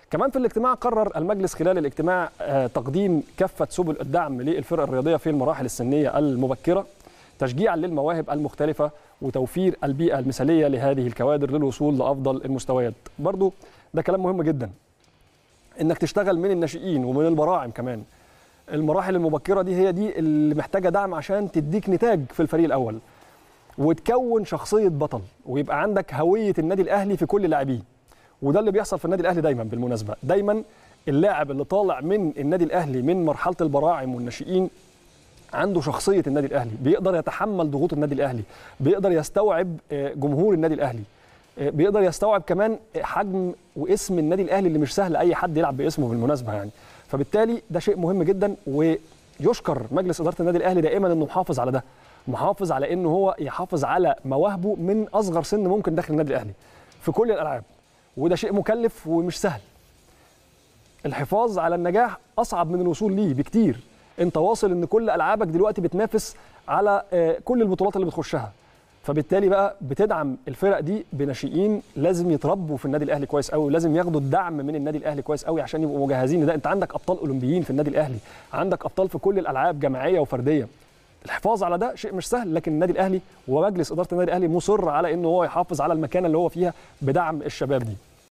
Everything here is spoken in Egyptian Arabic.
كمان في الاجتماع قرر المجلس خلال الاجتماع آه، تقديم كافه سبل الدعم للفرق الرياضيه في المراحل السنيه المبكره تشجيعا للمواهب المختلفه وتوفير البيئه المثاليه لهذه الكوادر للوصول لافضل المستويات برضو ده كلام مهم جدا انك تشتغل من الناشئين ومن البراعم كمان المراحل المبكره دي هي دي اللي محتاجه دعم عشان تديك نتاج في الفريق الاول وتكون شخصيه بطل ويبقى عندك هويه النادي الاهلي في كل لاعبيه وده اللي بيحصل في النادي الاهلي دايما بالمناسبه دايما اللاعب اللي طالع من النادي الاهلي من مرحله البراعم والناشئين عنده شخصيه النادي الاهلي بيقدر يتحمل ضغوط النادي الاهلي بيقدر يستوعب آه، جمهور النادي الاهلي آه، بيقدر يستوعب كمان حجم واسم النادي الاهلي اللي مش سهل اي حد يلعب باسمه بالمناسبه يعني فبالتالي ده شيء مهم جدا ويشكر مجلس اداره النادي الاهلي دائما انه محافظ على ده محافظ على انه هو يحافظ على مواهبه من اصغر سن ممكن داخل النادي الاهلي في كل الالعاب وده شيء مكلف ومش سهل الحفاظ على النجاح اصعب من الوصول ليه بكتير انت واصل ان كل العابك دلوقتي بتنافس على آه، كل البطولات اللي بتخشها فبالتالي بقى بتدعم الفرق دي بناشئين لازم يتربوا في النادي الاهلي كويس قوي لازم ياخدوا الدعم من النادي الاهلي كويس قوي عشان يبقوا مجهزين ده انت عندك ابطال اولمبيين في النادي الاهلي عندك ابطال في كل الالعاب جماعيه وفرديه الحفاظ على ده شيء مش سهل لكن النادي الاهلي ومجلس اداره النادي الاهلي مصر على انه هو يحافظ على المكانه اللي هو فيها بدعم الشباب دي